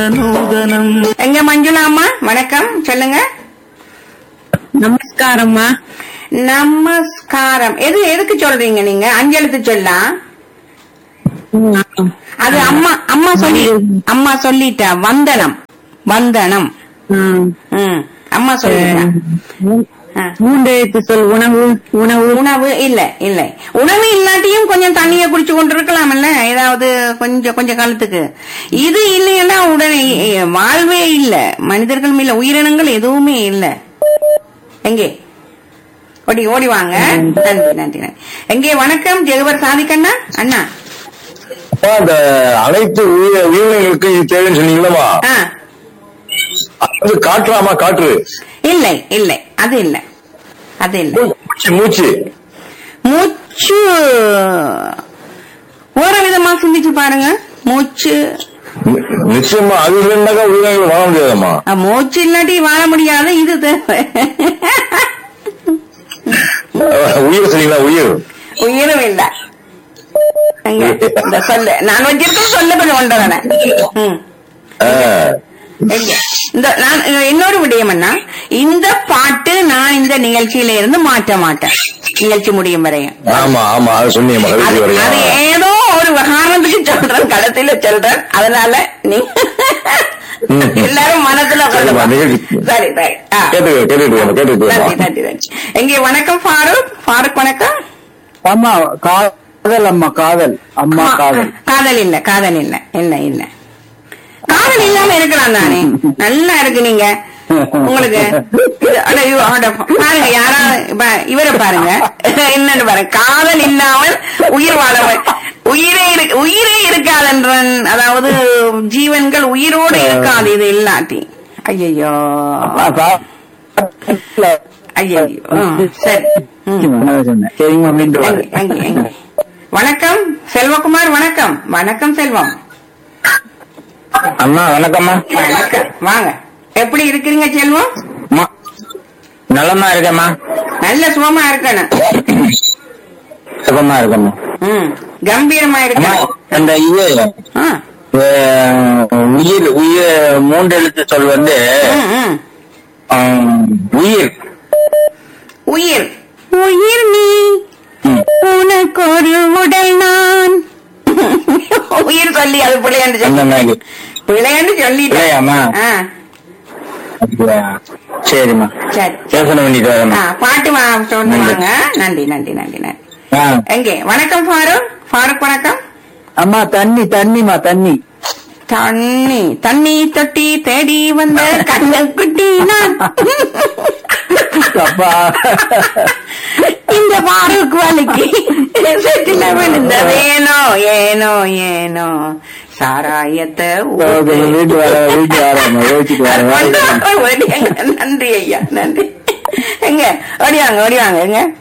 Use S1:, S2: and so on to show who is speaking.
S1: நூதனம்
S2: எங்க மஞ்சுளா அம்மா வணக்கம் சொல்லுங்க
S3: நமஸ்காரம்மா
S2: நமஸ்காரம் எது எதுக்கு சொல்றீங்க நீங்க அஞ்செழுத்து சொல்லலாம்
S3: ம்,
S2: அது அம்மா அம்மா சொல்லி அம்மா சொல்லிட்டா வந்தனம் வந்தனம்
S3: ம்.
S2: ம் அம்மா சொல்லிட்டா
S3: மூ-
S2: ஆ.
S3: மூன்று எழுத்து சொல் உணவு உணவு
S2: உணவு இல்ல இல்ல உணவு இல்லாட்டியும் கொஞ்சம் தண்ணிய குடிச்சு கொண்டு இருக்கலாம்ல ஏதாவது கொஞ்சம் கொஞ்ச காலத்துக்கு இது இல்லைன்னா உடனே எ, வாழ்வே இல்ல மனிதர்களும் இல்ல உயிரினங்கள் எதுவுமே இல்ல எங்கே ஓடி ஓடி வாங்க நன்றி நன்றி நன்றி எங்கே வணக்கம் ஜெகவர் சாதிக்கண்ணா அண்ணா
S4: அப்பா, அந்த அனைத்து உயிர் உயிரினங்களுக்கு இது தேவைன்னு சொன்னீங்களா
S2: ஆ
S4: அது காற்றாமா காற்று
S2: இல்லை இல்லை அது இல்ல அது இல்ல
S4: மூச்சு மூச்சு
S2: மூச்சு ஒரு விதமா சிந்திச்சு பாருங்க மூச்சு
S4: நி- நிச்சயமா அது இல்லைன்னாக்கா உயிரினங்கள் வாழ முடியாதம்மா
S2: அஹ், மூச்சு இல்லாட்டி வாழ முடியாது இது தேவை
S4: உயிர் சரிங்களா உயிர்
S2: உயிரும் இல்ல அங்க, இந்த சொல்லு நான் வச்சிருக்க சொல்ல கொஞ்சம் கொண்டு ம்
S4: ஆ.
S2: எங்க? இந்த நான் இன்னொரு விடயம் என்ன இந்த பாட்டு நான் இந்த நிகழ்ச்சியில இருந்து மாற்ற மாட்டேன் நிகழ்ச்சி முடியும் வரையும்
S4: ஆமா ஆமா அது சொன்னீங்க
S2: அது
S4: கடைசி
S2: அது
S4: வரையும்
S2: ஏதோ ஒரு காரணத்துக்கு சொல்றேன் களத்தில சொல்றேன் அதனால நீ
S4: ம்.
S2: எல்லாரும் மனசுல
S4: சரிம்மா,
S2: கொள்ளுங்க.
S4: நிகழ்ச்சி-
S2: சரி சரி ஆ.
S4: கேட்டு கேட்டுட்டு வாங்க, கேட்டுட்டு
S2: நன்றி
S4: வாங்க.
S2: நன்றி நன்றி எங்கே வணக்கம் ஃபாரூக் ஃபாரூக் வணக்கம்
S1: அம்மா காதல் அம்மா காதல் அம்மா காதல்
S2: காதல் இல்ல காதல் இல்ல இல்ல இல்ல காதல் இல்லாம இருக்கலாம் தானே நல்லா இருக்கு நீங்க உங்களுக்கு இது- அட, இவ- அட, பாருங்க யாரா இப்ப இவரை பாருங்க என்னன்னு பாருங்க காதல் இல்லாமல் உயிர் வாழவன் உயிரே இரு- உயிரே இருக்காதன்றன் அதாவது ஜீவன்கள் உயிரோடு இருக்காது இது இல்லாட்டி ஐயோ ஐயோ சரி ம்.
S1: சரிங்கம்மா மீண்டும்
S2: எங்க, எங்க, எங்க? வணக்கம் செல்வகுமார் வணக்கம் வணக்கம் செல்வம்
S1: அம்மா வணக்கம்மா
S2: வணக்கம் வாங்க எப்படி இருக்கிறீங்க செல்வம்
S1: அம்மா நலமா இருக்கம்மா
S2: நல்ல சுகமா இருக்கணும்
S1: சுகமா இருக்கம்மா
S2: ம் கம்பீரமா
S1: அம்மா
S2: இருக்கணும்
S1: அந்த இது
S2: ஆ.
S1: அஹ், உயிர் உயிர் மூன்று எழுத்து சொல் வந்து
S2: ம், ம்.
S1: ஆம், உயிர்
S2: உயிர் உயிர் நீ
S1: ம்.
S2: உனக்கு ஒரு உடல் நான் உயிர் சொல்லி அது பிள்ளையாண்டு
S1: அந்த
S2: சொல்லி
S1: மாதிரி
S2: பிள்ளையாண்டு சொல்லிட்டேன்
S1: பிள்ளையாம்மா?
S2: ஆ,
S1: அப்படியா? சரிம்மா
S2: சரி
S1: யோசனை பண்ணிட்டு
S2: ஆ,
S1: வரேம்மா
S2: பாட்டு வா சொன்னாங்க நன்றி நன்றி நன்றி நன்றி
S1: ஆ.
S2: எங்கே வணக்கம் ஃபாரூக் ஃபாரூக் வணக்கம்
S1: அம்மா தண்ணி தண்ணிமா தண்ணி
S2: தண்ணி தண்ணி தொட்டி தேடி வந்த கண்ணக்குட்டி நான்
S1: அப்பா
S2: இந்த பாருக்கு வலிக்கு செட்டில விழுந்த வேணோ ஏனோ ஏனோ சாராயத்தை ஊத்து.
S1: வீட்டு வர வீட்டு வரேம்மா யோசிச்சுட்டு
S2: அது
S1: வரேன்
S2: கொண்டு வா, ஓடியாங்க. நன்றி ஐயா நன்றி எங்க ஓடிவாங்க ஓடிவாங்க எங்க